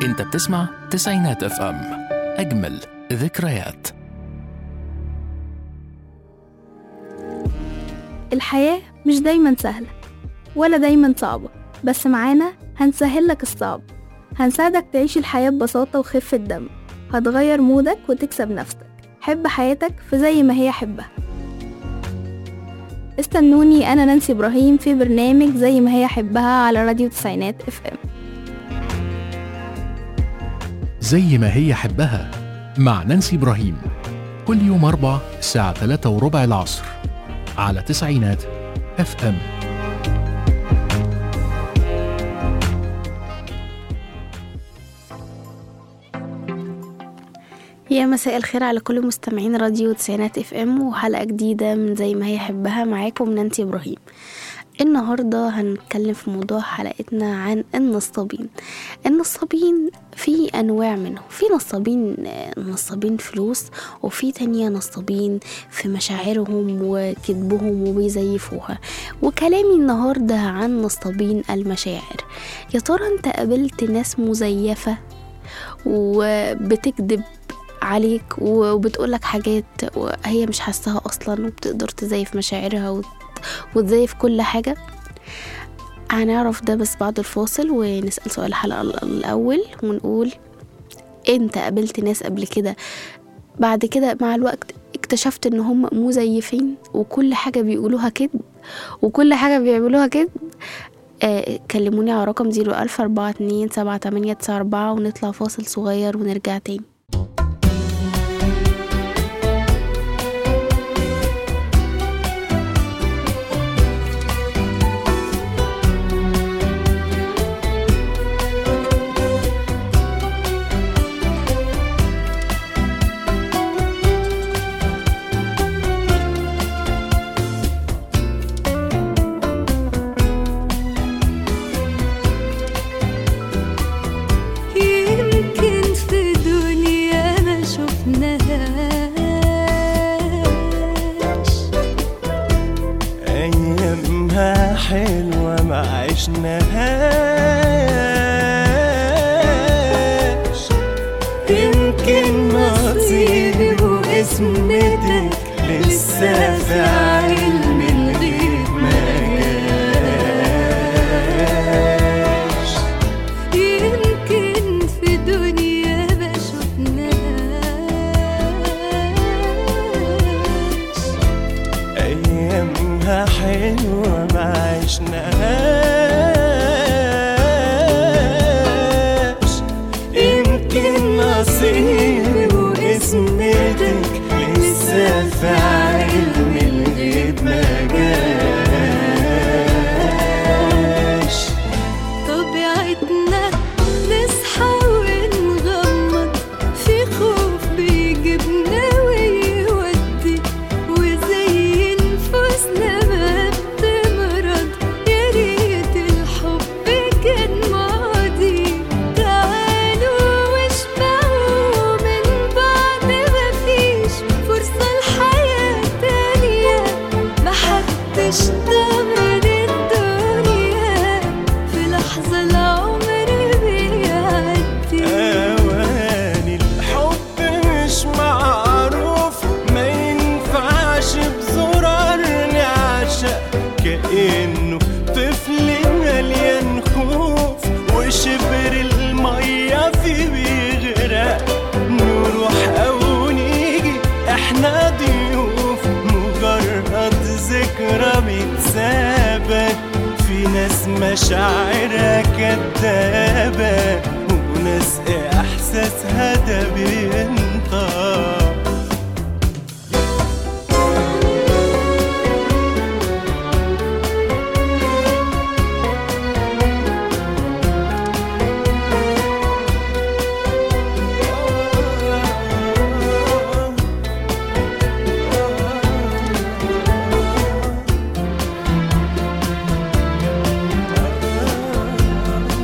انت بتسمع تسعينات اف ام اجمل ذكريات الحياة مش دايما سهلة ولا دايما صعبة بس معانا هنسهل لك الصعب هنساعدك تعيش الحياة ببساطة وخفة دم هتغير مودك وتكسب نفسك حب حياتك في زي ما هي حبها استنوني أنا نانسي إبراهيم في برنامج زي ما هي حبها على راديو تسعينات اف ام زي ما هي حبها مع نانسي إبراهيم كل يوم أربع الساعة 3 وربع العصر على تسعينات اف ام يا مساء الخير على كل مستمعين راديو تسعينات اف ام وحلقة جديدة من زي ما هي حبها معاكم نانسي ابراهيم النهاردة هنتكلم في موضوع حلقتنا عن النصابين النصابين في أنواع منهم في نصابين نصابين فلوس وفي تانية نصابين في مشاعرهم وكذبهم وبيزيفوها وكلامي النهاردة عن نصابين المشاعر يا ترى انت قابلت ناس مزيفة وبتكذب عليك وبتقولك حاجات هي مش حاساها اصلا وبتقدر تزيف مشاعرها وت- وتزيف كل حاجة هنعرف ده بس بعد الفاصل ونسأل سؤال الحلقة ال- الأول ونقول انت قابلت ناس قبل كده بعد كده مع الوقت اكتشفت ان هم مزيفين وكل حاجة بيقولوها كذب وكل حاجة بيعملوها كذب آه كلموني على رقم زيرو ألف أربعة اتنين سبعة تمانية تسعة أربعة ونطلع فاصل صغير ونرجع تاني يمكن في دنيا ما شفناهاش أيامها حلوة ما عشناهاش يمكن نصيبي واسمتك لسه في علم الغيب ما جاش يمكن في دنيا ما شفناهاش أيامها حلوة ما عشناهاش يمكن نصيبي واسمتك لسه في علم الغيب ما جاش طبيعتنا نصحى ونغمض في خوف بيجيبنا ويودي وزي نفوسنا ما بتمرض يا ريت الحب كان ماضي تعالوا واشبعوا من بعد مفيش فرصة لحياة تانية محدش ضامن الدنيا في لحظة العمر بيعدي أواني الحب مش معروف ما ينفعش بزرار نعشق كأنه طفل مليان خوف وشبر المية فيه بيغرق نروح أو نيجي احنا ضيوف مجرد ذكرى بتثبت في ناس مشاعرها كدابة وناس إحساسها ده بينطق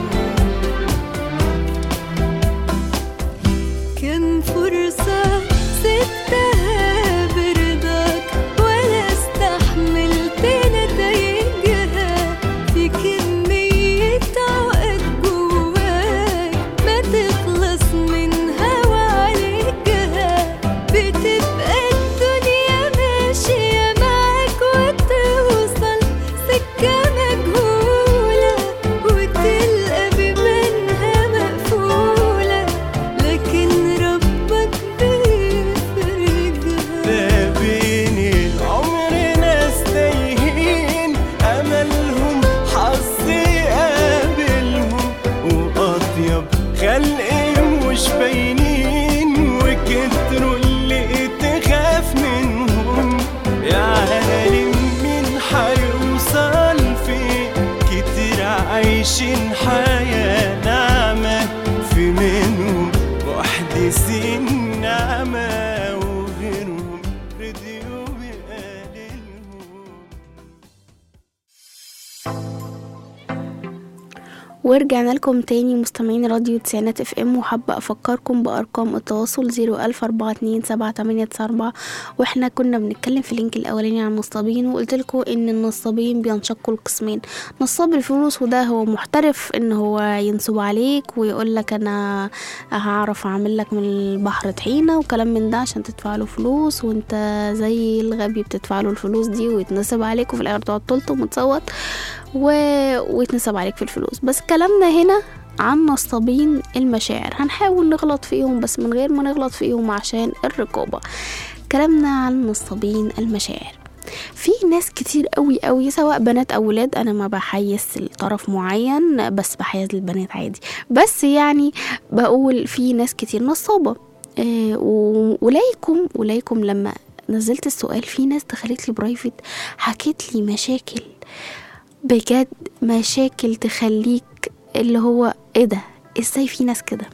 كم فرصة عايشين حياة نعمة في منهم محدثين نعمة وغيرهم رضيوا بقليلهم ورجعنا لكم تاني مستمعين راديو تسعينات اف ام وحابة افكركم بارقام التواصل زيرو الف اربعة اتنين سبعة تمانية تسعة اربعة واحنا كنا بنتكلم في اللينك الاولاني عن النصابين وقلت لكم ان النصابين بينشقوا لقسمين نصاب الفلوس وده هو محترف ان هو ينصب عليك ويقول لك انا هعرف اعمل لك من البحر طحينة وكلام من ده عشان تدفع له فلوس وانت زي الغبي بتدفع له الفلوس دي ويتنصب عليك وفي الاخر تقعد تلطم وتصوت و... ويتنصب عليك في الفلوس بس كلامنا هنا عن نصابين المشاعر هنحاول نغلط فيهم بس من غير ما نغلط فيهم عشان الرقابة كلامنا عن نصابين المشاعر في ناس كتير قوي قوي سواء بنات او ولاد انا ما بحيز لطرف معين بس بحيز للبنات عادي بس يعني بقول في ناس كتير نصابة آه، و- ولايكم ولايكم لما نزلت السؤال في ناس دخلت لي برايفت حكيت لي مشاكل بجد مشاكل تخليك اللي هو ايه ده ازاي في ناس كده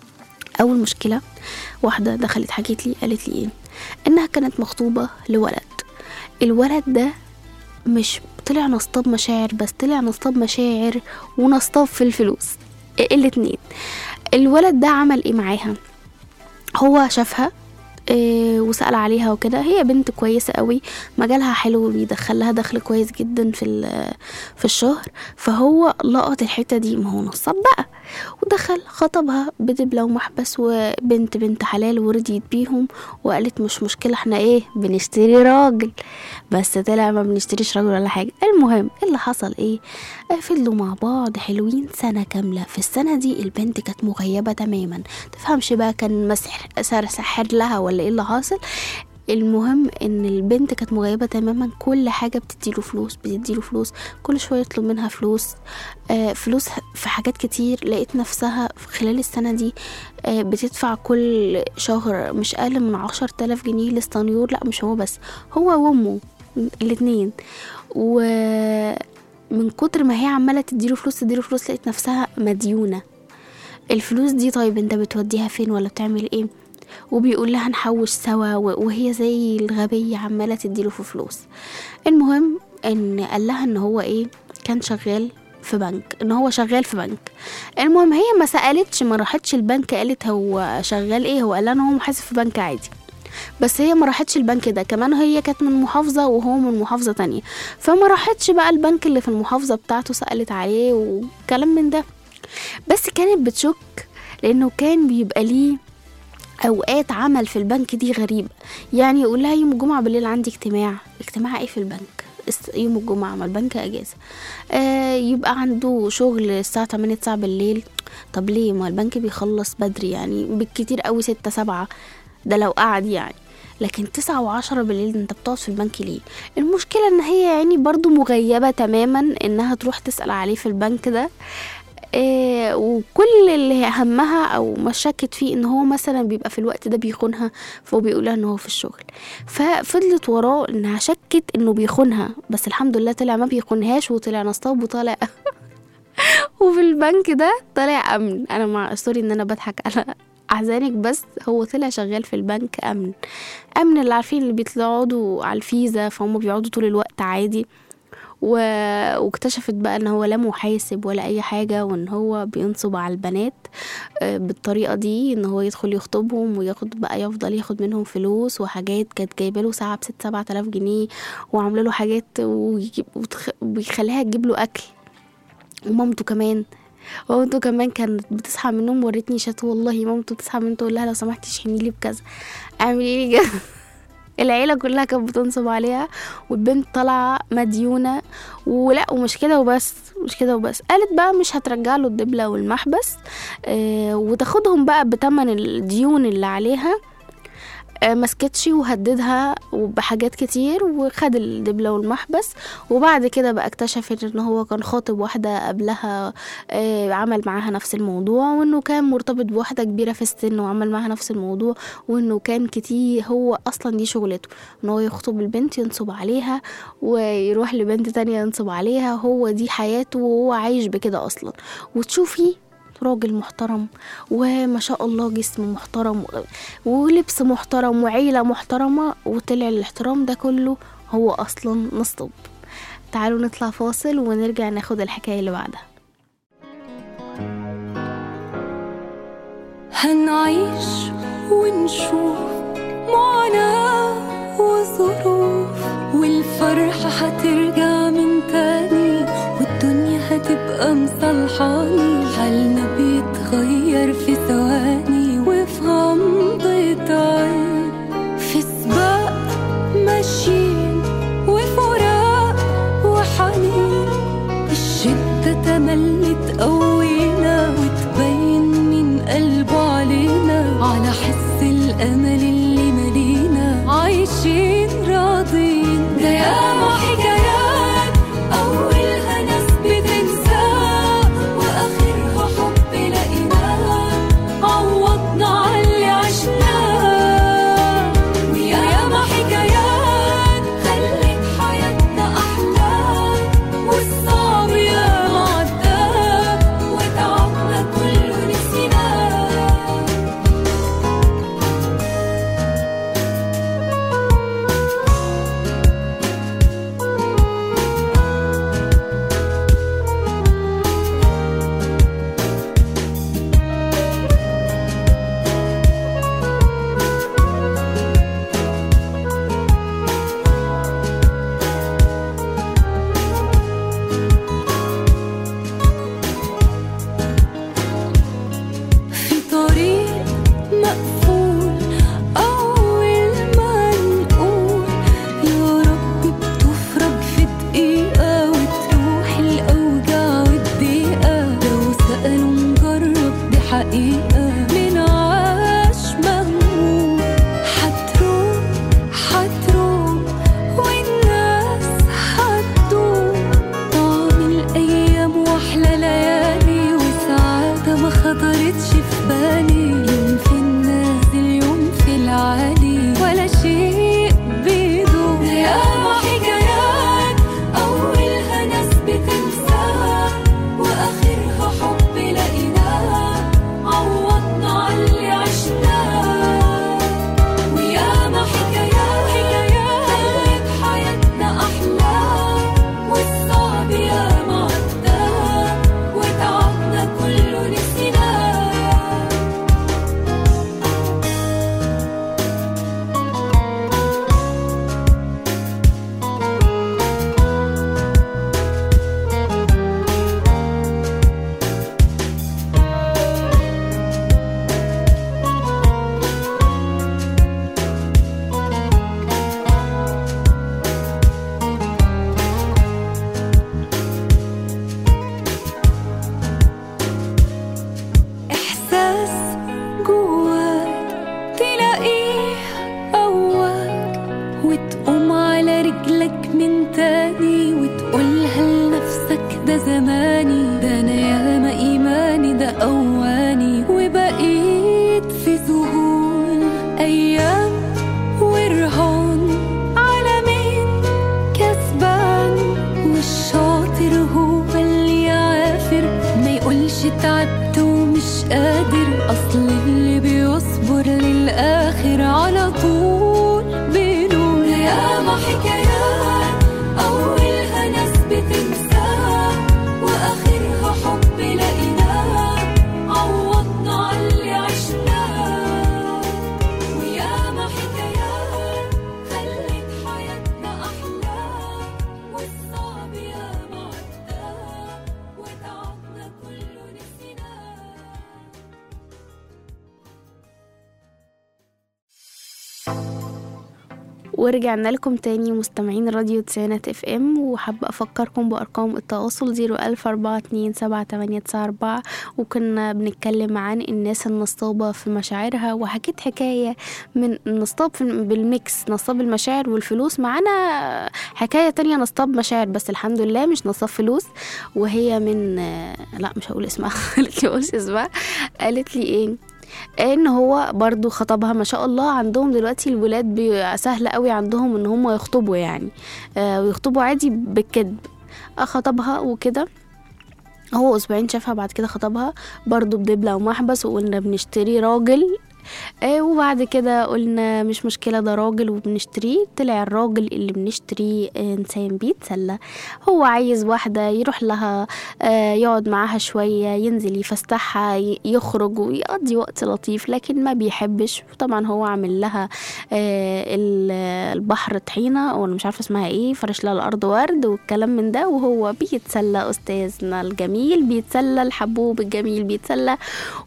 اول مشكله واحده دخلت حكيت لي قالت لي ايه انها كانت مخطوبه لولد الولد ده مش طلع نصاب مشاعر بس طلع نصاب مشاعر ونصاب في الفلوس الاتنين الولد ده عمل ايه معاها هو شافها إيه وسأل عليها وكده هي بنت كويسة قوي مجالها حلو وبيدخل لها دخل كويس جدا في ال- في الشهر فهو لقط الحتة دي ما هو نصاب بقى ودخل خطبها بدبلة ومحبس وبنت بنت حلال ورضيت بيهم وقالت مش مشكلة احنا ايه بنشتري راجل بس طلع ما بنشتريش راجل ولا حاجة المهم إيه اللي حصل ايه آه، فضلوا مع بعض حلوين سنة كاملة في السنة دي البنت كانت مغيبة تماما تفهمش بقى كان مسح سر سحر لها ولا ايه اللي حاصل المهم ان البنت كانت مغيبة تماما كل حاجة بتديله فلوس بتديله فلوس كل شوية يطلب منها فلوس آه فلوس في حاجات كتير لقيت نفسها خلال السنة دي آه بتدفع كل شهر مش اقل من عشر تلاف جنيه للسنيور لا مش هو بس هو وامه الاتنين ومن كتر ما هي عمالة تديله فلوس تديله فلوس لقيت نفسها مديونة الفلوس دي طيب انت بتوديها فين ولا بتعمل ايه وبيقول لها نحوش سوا و- وهي زي الغبية عمالة تديله في فلوس المهم ان قال لها ان هو ايه كان شغال في بنك ان هو شغال في بنك المهم هي ما سألتش ما راحتش البنك قالت هو شغال ايه هو قال لها ان هو محاسب في بنك عادي بس هي ما راحتش البنك ده كمان هي كانت من محافظة وهو من محافظة تانية فما راحتش بقى البنك اللي في المحافظة بتاعته سألت عليه وكلام من ده بس كانت بتشك لانه كان بيبقى ليه اوقات عمل في البنك دي غريبة يعني يقول لها يوم الجمعة بالليل عندي اجتماع اجتماع ايه في البنك اس- يوم الجمعة ما البنك اجازة آه يبقى عنده شغل الساعة 8 9 بالليل طب ليه ما البنك بيخلص بدري يعني بالكتير قوي ستة سبعة ده لو قعد يعني لكن تسعة وعشرة بالليل ده انت بتقعد في البنك ليه المشكلة ان هي يعني برضو مغيبة تماما انها تروح تسأل عليه في البنك ده إيه وكل اللي همها او ما شكت فيه ان هو مثلا بيبقى في الوقت ده بيخونها فهو بيقولها ان هو في الشغل ففضلت وراه انها شكت انه بيخونها بس الحمد لله طلع ما بيخونهاش وطلع نصاب وطلع وفي البنك ده طلع امن انا مع سوري ان انا بضحك على احزانك بس هو طلع شغال في البنك امن امن اللي عارفين اللي بيطلعوا على الفيزا فهم بيقعدوا طول الوقت عادي و... واكتشفت بقى ان هو لا محاسب ولا اي حاجة وان هو بينصب على البنات آه، بالطريقة دي ان هو يدخل يخطبهم وياخد بقى يفضل ياخد منهم فلوس وحاجات كانت جايبه له ساعة بست سبعة آلاف جنيه وعامله له حاجات ويجيب وتخ... ويخليها تجيب له اكل ومامته كمان مامته كمان كانت بتصحى من النوم ورتني شات والله مامته بتصحى من النوم تقول لها لو سمحتي اشحني لي بكذا اعملي لي كذا العيله كلها كانت بتنصب عليها والبنت طالعه مديونه ولا ومش كده وبس مش كده وبس قالت بقى مش هترجع له الدبله والمحبس آه وتاخدهم بقى بتمن الديون اللي عليها آه، مسكتش وهددها بحاجات كتير وخد الدبلة والمحبس وبعد كده بقى اكتشف ان هو كان خاطب واحدة قبلها آه، عمل معاها نفس الموضوع وانه كان مرتبط بواحدة كبيرة في السن وعمل معاها نفس الموضوع وانه كان كتير هو اصلا دي شغلته ان هو يخطب البنت ينصب عليها ويروح لبنت تانية ينصب عليها هو دي حياته وهو عايش بكده اصلا وتشوفي راجل محترم وما شاء الله جسم محترم ولبس محترم وعيلة محترمة وطلع الاحترام ده كله هو أصلا نصب تعالوا نطلع فاصل ونرجع ناخد الحكاية اللي بعدها هنعيش ونشوف معاناة وظروف والفرحة هترجع من تاني والدنيا هتبقى مصلحاني حالنا بيتغير في ثواني وفي غمضة عين في سباق ماشيين وفراق وحنين الشدة تملي تقوينا وتبين من قلبه علينا على حس الأمل اللي ملينا عايشين راضين ده ياما حكايات أولها ناس بتنساه وآخرها حب لقيناه عوضنا على اللي عشناه وياما حكايات خلت حياتنا أحلى والصعب ياما عداه وتعبنا كله نسيناه في طريق مقفول أول ما نقول يا رب بتفرج في دقيقة وتروح الأوجاع والضيقة لو سألوا نجرب دي حقيقة من عاش مهموم هتروح هتروح والناس هتدوم طعم الأيام وأحلى ليالي وسعادة ما خطرتش في بالي يوم في النازل يوم في العالي ولا شيء بيدوم ياما حكايات أولها ناس بتنساها وآخرها حب لقيناه عوضنا على اللي عشناه وياما حكايات خلت حياتنا أحلى والصعب ياما عداه وتعبنا كله نسيناه إحساس جواك تلاقيه قواك وتقوم على رجلك من تاني وتقولها لنفسك ده زماني ده أنا ياما إيماني ده أواني وبقيت في ذهول أيام ورهان على مين كسبان والشاطر هو اللي يعافر ما يقولش تعبت ومش قادر اصل اللي بيصبر للاخر على طول بينول ياما حكايات اولها ناس بتنساها واخرها حب لقيناه عوضنا على اللي عشناه وياما حكايات خلت حياتنا احلى والصعب ياما عداه وتعبنا كله نسيناه ورجعنا لكم تاني مستمعين راديو تسعينات اف ام وحابة افكركم بارقام التواصل زيرو الف اربعة اتنين سبعة تمانية تسعة اربعة وكنا بنتكلم عن الناس النصابة في مشاعرها وحكيت حكاية من النصاب في بالميكس نصاب المشاعر والفلوس معانا حكاية تانية نصاب مشاعر بس الحمد لله مش نصاب فلوس وهي من لا مش هقول اسمها قالت لي قولش اسمها قالت لي ايه ان هو برضو خطبها ما شاء الله عندهم دلوقتي الولاد بي- سهل قوي عندهم ان هم يخطبوا يعني آه ويخطبوا عادي بالكذب آه، خطبها وكده هو اسبوعين شافها بعد كده خطبها برضو بدبلة ومحبس وقلنا بنشتري راجل آه وبعد كده قلنا مش مشكلة ده راجل وبنشتريه طلع الراجل اللي بنشتريه آه، إنسان بيتسلى هو عايز واحدة يروح لها آه، يقعد معاها شوية ينزل يفسحها ي- يخرج ويقضي وقت لطيف لكن ما بيحبش طبعا هو عامل لها آه، ال- البحر طحينة ولا مش عارفة اسمها ايه فرش لها الأرض ورد والكلام من ده وهو بيتسلى أستاذنا الجميل بيتسلى الحبوب الجميل بيتسلى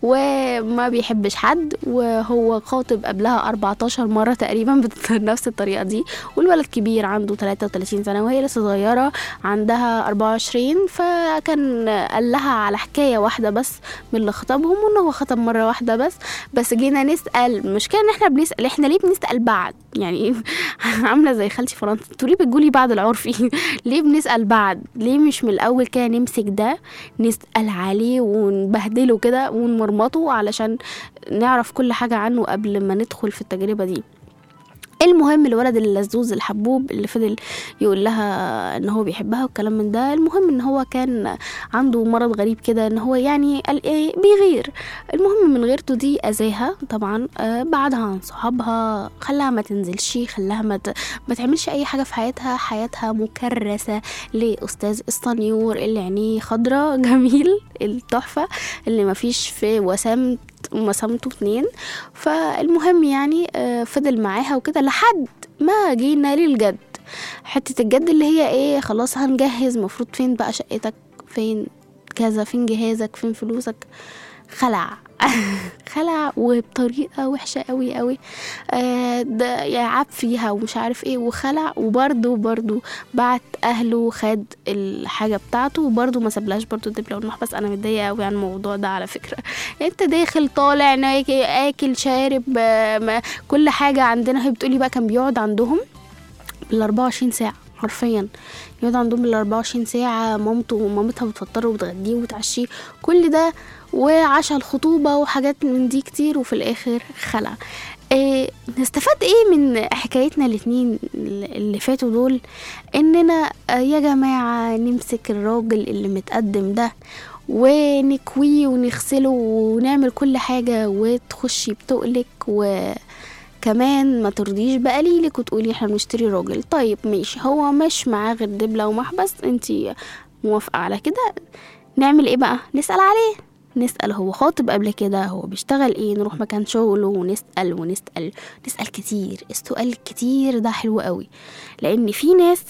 وما بيحبش حد وهو خاطب قبلها 14 مرة تقريبا بنفس الطريقة دي والولد كبير عنده 33 سنة وهي لسه صغيرة عندها 24 فكان قال لها على حكاية واحدة بس من اللي خطبهم وان هو خطب مرة واحدة بس بس جينا نسأل المشكلة ان احنا بنسأل احنا ليه بنسأل بعد يعني عاملة زي خالتي فرنسا انتوا ليه بتقولي بعد العرفي ليه بنسأل بعد ليه مش من الاول كده نمسك ده نسأل عليه ونبهدله كده ونمرمطه علشان نعرف كل حاجة عنه قبل ما ندخل في التجربة دي المهم الولد اللزوز الحبوب اللي فضل يقول لها ان هو بيحبها والكلام من ده المهم ان هو كان عنده مرض غريب كده ان هو يعني قال ايه بيغير المهم من غيرته دي اذاها طبعا آه بعدها عن صحابها خلاها ما تنزلش خلاها ما, ت... ما تعملش اي حاجه في حياتها حياتها مكرسه لاستاذ اسطنيور اللي عينيه خضرة جميل التحفه اللي ما فيش في وسامة وسامته اتنين فالمهم يعني آه، فضل معاها وكده لحد ما جينا للجد حتة الجد اللي هي ايه خلاص هنجهز مفروض فين بقى شقتك فين كذا فين جهازك فين فلوسك خلع خلع وبطريقة وحشة قوي قوي آه ده يعب فيها ومش عارف ايه وخلع وبرده برده بعت اهله خد الحاجة بتاعته وبرده ما سابلهاش برده الدبلة والمحبس انا متضايقة قوي عن الموضوع ده على فكرة انت داخل طالع ناكل اكل شارب آه، ما- كل حاجة عندنا هي بتقولي بقى كان بيقعد عندهم بال 24 ساعة حرفيا يقعد عندهم بال 24 ساعة مامته ومامتها بتفطره وتغديه وتعشيه كل ده وعشا الخطوبة وحاجات من دي كتير وفي الآخر خلع إيه نستفاد ايه من حكايتنا الاتنين اللي فاتوا دول اننا آه، يا جماعة نمسك الراجل اللي متقدم ده ونكويه ونغسله ونعمل كل حاجة وتخشي بتقلك وكمان ما ترضيش بقليلك وتقولي احنا بنشتري راجل طيب ماشي هو مش معاه غير دبلة ومحبس انتي موافقة على كده نعمل ايه بقى نسأل عليه نسأل هو خاطب قبل كده هو بيشتغل ايه نروح مكان شغله ونسأل ونسأل نسأل كتير السؤال الكتير ده حلو قوي لان في ناس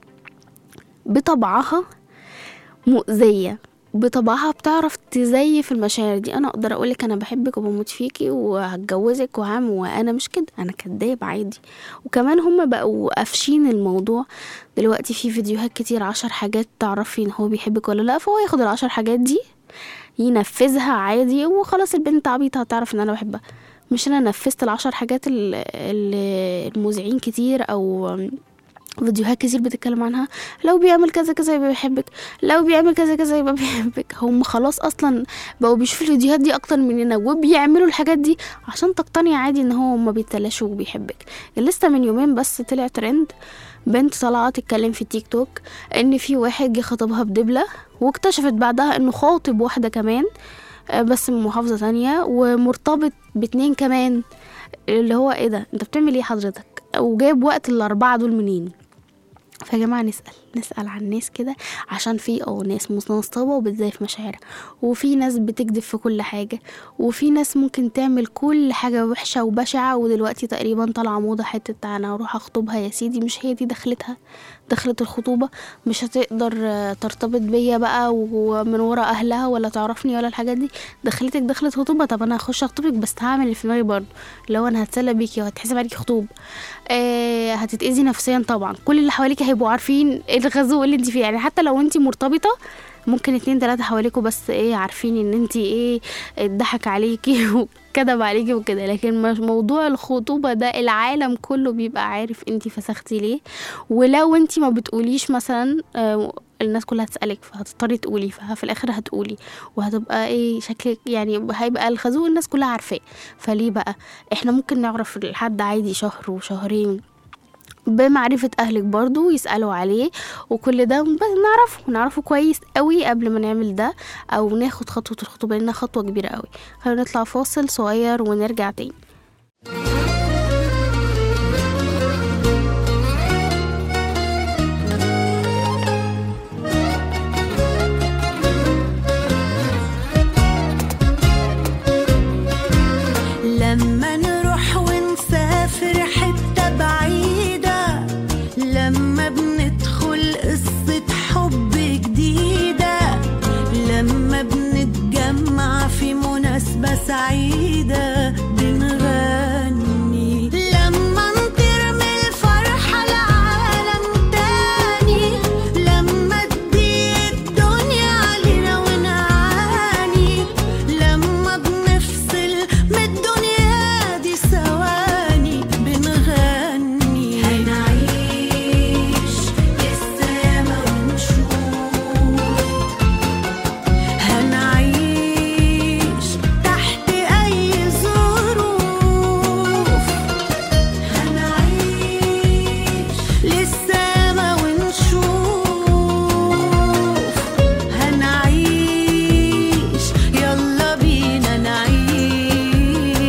بطبعها مؤذية بطبعها بتعرف تزيف المشاعر دي انا اقدر اقولك انا بحبك وبموت فيكي وهتجوزك وهعمل وانا مش كده انا كداب عادي وكمان هم بقوا قافشين الموضوع دلوقتي في فيديوهات كتير عشر حاجات تعرفي ان هو بيحبك ولا لا فهو ياخد العشر حاجات دي ينفذها عادي وخلاص البنت عبيطة هتعرف ان انا بحبها مش انا نفذت العشر حاجات ال- ال- المذيعين كتير او فيديوهات كتير بتتكلم عنها لو بيعمل كذا كذا يبقى بيحبك لو بيعمل كذا كذا يبقى بيحبك هم خلاص اصلا بقوا بيشوفوا الفيديوهات دي اكتر مننا وبيعملوا الحاجات دي عشان تقتنعي عادي ان هو ما بيتلاش وبيحبك لسه من يومين بس طلع ترند بنت طالعه تتكلم في تيك توك ان في واحد جه خطبها بدبله واكتشفت بعدها انه خاطب واحده كمان آه، بس من محافظه تانية ومرتبط باتنين كمان اللي هو ايه ده انت بتعمل ايه حضرتك وجايب وقت الاربعه دول منين فيا جماعه نسال نسأل عن الناس كده عشان في اه ناس نصابة وبتزيف مشاعرها وفي ناس بتكذب في كل حاجة وفي ناس ممكن تعمل كل حاجة وحشة وبشعة ودلوقتي تقريبا طالعة موضة حتة أنا هروح أخطبها يا سيدي مش هي دي دخلتها دخلة الخطوبة مش هتقدر آه، ترتبط بيا بقى ومن ورا أهلها ولا تعرفني ولا الحاجات دي دخلتك دخلة خطوبة طب أنا هخش أخطبك بس هعمل اللي في دماغي برضه لو أنا هتسلى بيكي وهتحسب عليكي خطوب آه هتتأذي نفسيا طبعا كل اللي حواليك هيبقوا عارفين الغزو اللي انت فيه يعني حتى لو انت مرتبطة ممكن اتنين تلاتة حواليكوا بس ايه عارفين ان انت ايه اتضحك عليكي وكذب عليكي وكده لكن مش- موضوع الخطوبة ده العالم كله بيبقى عارف انت فسختي ليه ولو انت ما بتقوليش مثلا آه، الناس كلها هتسألك فهتضطري تقولي ففي الآخر هتقولي وهتبقى ايه شكلك يعني هيبقى الخازوق الناس كلها عارفاه فليه بقى احنا ممكن نعرف الحد عادي شهر وشهرين بمعرفة أهلك برضو يسألوا عليه وكل ده بس نعرفه نعرفه كويس قوي قبل ما نعمل ده أو ناخد خطوة الخطوبة لأنها خطوة كبيرة قوي خلينا نطلع فاصل صغير ونرجع تاني لما نروح ونسافر حتة بعيدة لما بندخل قصة حب جديدة لما بنتجمع في مناسبة سعيدة بنغني لما نطير من الفرحة لعالم تاني لما تضيق الدنيا علينا ونعاني لما بنفصل من الدنيا دي ثواني بنغني هنعيش للسما ونشوف هنعيش تحت أي ظروف هنعيش للسما ونشوف هنعيش يلا بينا نعيش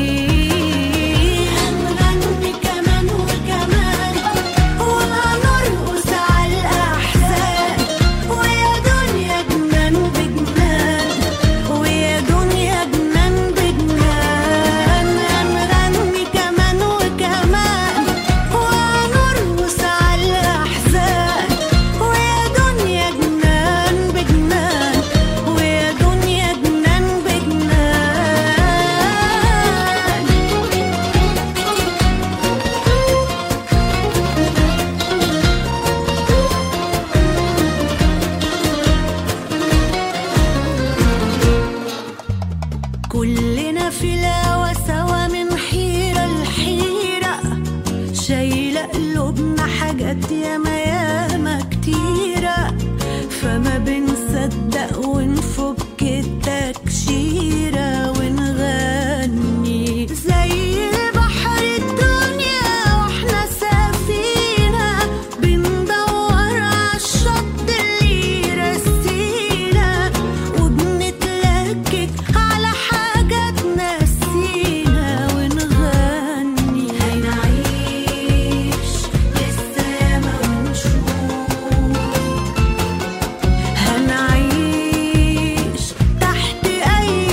هنغني كمان وكمان وهنرقص على الأحزان ويا دنيا جنان بجنان ويا دنيا جنان بجنان هنغني كمان وكمان وهنرقص على الأحزان ويا دنيا جنان بجنان ويا دنيا جنان بجنان كلنا في الهوا سوا من حيرة لحيرة شايلة قلوبنا حاجات ياما ياما كتيرة فما بنصدق ونفك التكشيرة ونغني زي البحر الدنيا واحنا سفينة بندور عالشط اللي يرسينا وبنتلكك على حاجة تنسينا ونغني هنعيش للسما ونشوف هنعيش تحت أي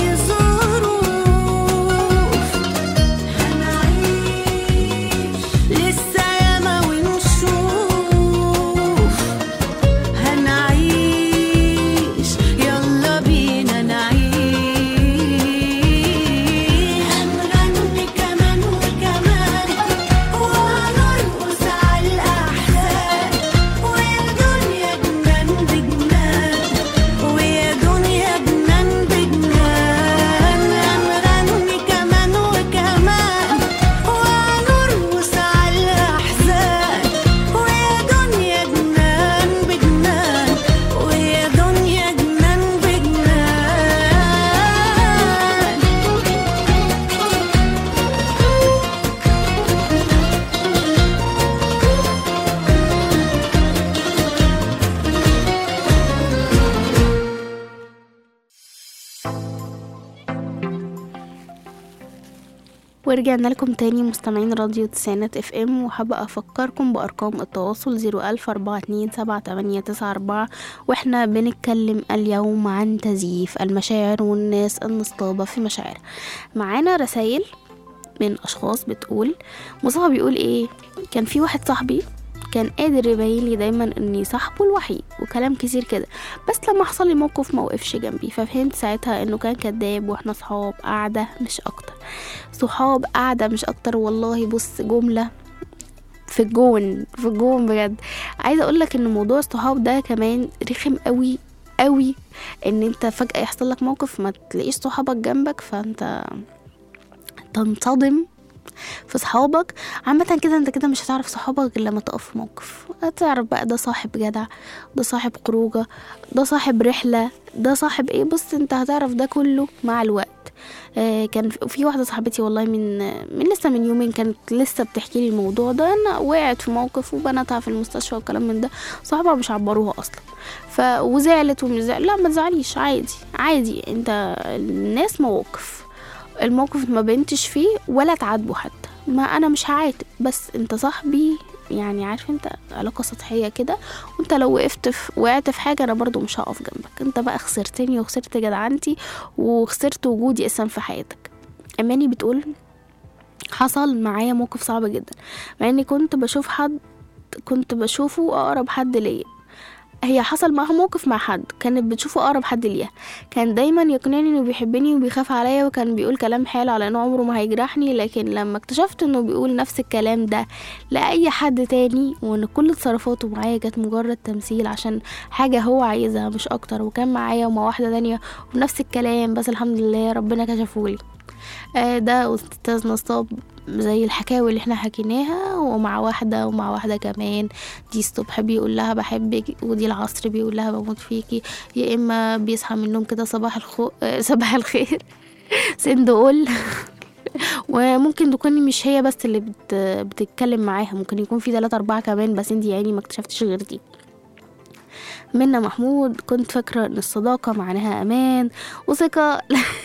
ورجعنا لكم تاني مستمعين راديو تسعينات اف ام وحابة افكركم بارقام التواصل زيرو الف اربعة اتنين سبعة تمانية تسعة اربعة واحنا بنتكلم اليوم عن تزييف المشاعر والناس النصطابة في مشاعر معانا رسايل من اشخاص بتقول مصطفى بيقول ايه كان في واحد صاحبي كان قادر يبين لي دايما اني صاحبه الوحيد وكلام كتير كده بس لما حصل لي موقف ما وقفش جنبي ففهمت ساعتها انه كان كذاب واحنا صحاب قاعده مش اكتر صحاب قاعده مش اكتر والله بص جمله في الجون في الجون بجد عايزه اقول لك ان موضوع الصحاب ده كمان رخم قوي قوي ان انت فجاه يحصل لك موقف ما تلاقيش صحابك جنبك فانت تنصدم في صحابك عامة كده انت كده مش هتعرف صحابك غير لما تقف في موقف هتعرف بقى ده صاحب جدع ده صاحب خروجة ده صاحب رحلة ده صاحب ايه بص انت هتعرف ده كله مع الوقت آه كان في- في واحدة صاحبتي والله من من لسه من يومين كانت لسه بتحكي لي الموضوع ده انا وقعت في موقف وبناتها في المستشفى وكلام من ده صاحبها مش عبروها اصلا ف وزعلت ومش زعلت لا ما تزعليش عادي عادي انت الناس مواقف الموقف ما بنتش فيه ولا تعاتبه حتى ما انا مش هعاتب بس انت صاحبي يعني عارف انت علاقة سطحية كده وانت لو وقفت في وقعت في حاجة انا برضو مش هقف جنبك انت بقى خسرتني وخسرت جدعنتي وخسرت وجودي اصلا في حياتك اماني بتقول حصل معايا موقف صعب جدا مع اني كنت بشوف حد كنت بشوفه اقرب حد ليا هي حصل معاها موقف مع حد كانت بتشوفه اقرب حد ليها كان دايما يقنعني انه بيحبني وبيخاف عليا وكان بيقول كلام حلو على انه عمره ما هيجرحني لكن لما اكتشفت انه بيقول نفس الكلام ده لاي حد تاني وان كل تصرفاته معايا كانت مجرد تمثيل عشان حاجه هو عايزها مش اكتر وكان معايا ومع واحده تانية ونفس الكلام بس الحمد لله ربنا كشفولي آه ده استاذ نصاب زي الحكاوي اللي احنا حكيناها ومع واحدة ومع واحدة كمان دي الصبح بيقول لها بحبك ودي العصر بيقول لها بموت فيكي يا اما بيصحى من النوم كده صباح الخو آه، صباح الخير سندقول وممكن تكون مش هي بس اللي بت... بتتكلم معاها ممكن يكون في ثلاثة أربعة كمان بس انتي يعني ما اكتشفتش غير دي منا محمود كنت فاكرة ان الصداقة معناها امان وثقة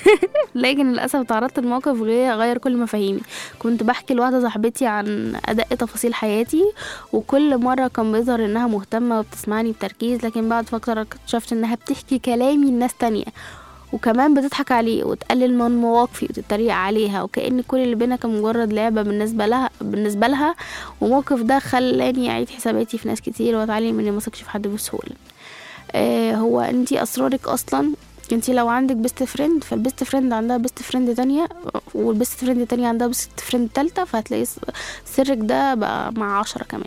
لكن للأسف تعرضت لموقف غير غير كل مفاهيمي كنت بحكي لواحدة صاحبتي عن أدق تفاصيل حياتي وكل مرة كان بيظهر إنها مهتمة وبتسمعني بتركيز لكن بعد فترة اكتشفت إنها بتحكي كلامي لناس تانية وكمان بتضحك عليه وتقلل من مواقفي وتتريق عليها وكأن كل اللي بينا كان مجرد لعبة بالنسبة لها بالنسبة لها وموقف ده خلاني أعيد حساباتي في ناس كتير وأتعلم إني مثقش في حد بسهولة آه هو انتي أسرارك أصلا انتي لو عندك بيست فريند فالبيست فريند عندها بيست فريند تانية والبيست فريند تانية عندها بيست فريند تالتة فهتلاقي س- سرك ده بقى مع عشرة كمان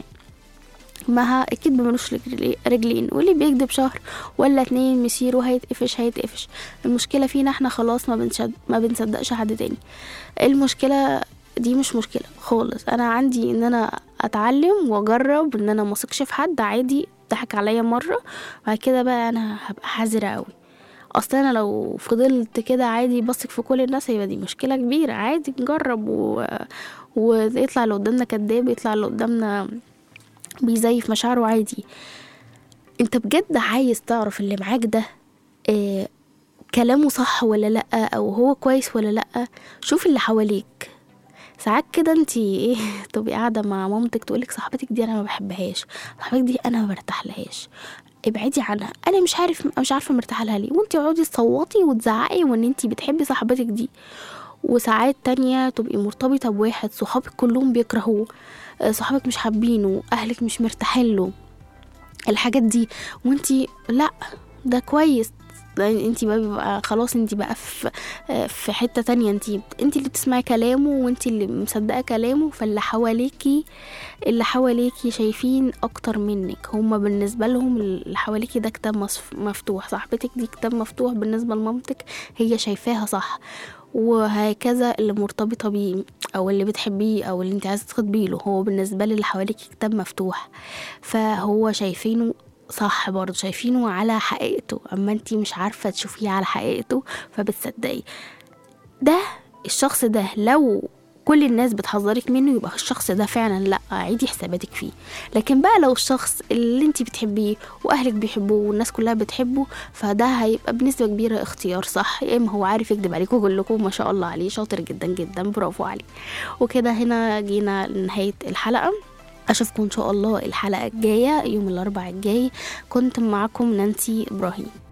ما اكيد ملوش رجلي- رجلين واللي بيكذب شهر ولا اتنين مسيره هيتقفش هيتقفش المشكله فينا احنا خلاص ما بنشد ما بنصدقش حد تاني المشكله دي مش مشكله خالص انا عندي ان انا اتعلم واجرب ان انا مثقش في حد عادي ضحك عليا مره بعد كده بقى انا هبقى حذره قوي اصل انا لو فضلت كده عادي بثق في كل الناس هيبقى دي مشكله كبيره عادي نجرب و... ويطلع اللي قدامنا كداب يطلع اللي قدامنا بيزيف مشاعره عادي انت بجد عايز تعرف اللي معاك ده اه كلامه صح ولا لأ او هو كويس ولا لأ شوف اللي حواليك ساعات كده انتي ايه تبقي قاعده مع مامتك تقولك صاحبتك دي انا ما بحبهاش صاحبتك دي انا ما برتاحلهاش ابعدي عنها انا مش عارف مش عارفه مرتاحه لها ليه وانتي اقعدي تصوتي وتزعقي وان انتي بتحبي صاحبتك دي وساعات تانية تبقي مرتبطة بواحد صحابك كلهم بيكرهوه آه، صحابك مش حابينه أهلك مش مرتاحين له الحاجات دي وانتي لا ده كويس ده انتي بقى بيبقى خلاص انتي بقى في آه، في حتة تانية انتي انتي اللي بتسمعي كلامه وانتي اللي مصدقة كلامه فاللي حواليكي اللي حواليكي شايفين اكتر منك هما بالنسبة لهم اللي حواليكي ده كتاب مصف- مفتوح صاحبتك دي كتاب مفتوح بالنسبة لمامتك هي شايفاها صح وهكذا اللي مرتبطة بيه او اللي بتحبيه او اللي انت عايزة تخطبيه له هو بالنسبة للي حواليكي كتاب مفتوح فهو شايفينه صح برضه شايفينه على حقيقته اما انتي مش عارفة تشوفيه على حقيقته فبتصدقي ده الشخص ده لو كل الناس بتحذرك منه يبقى الشخص ده فعلا لا عيدي حساباتك فيه لكن بقى لو الشخص اللي انت بتحبيه واهلك بيحبوه والناس كلها بتحبه فده هيبقى بنسبه كبيره اختيار صح يا اما هو عارف يكذب عليكم كلكم ما شاء الله عليه شاطر جدا جدا برافو عليه وكده هنا جينا لنهايه الحلقه اشوفكم ان شاء الله الحلقه الجايه يوم الاربعاء الجاي كنت معكم نانسي ابراهيم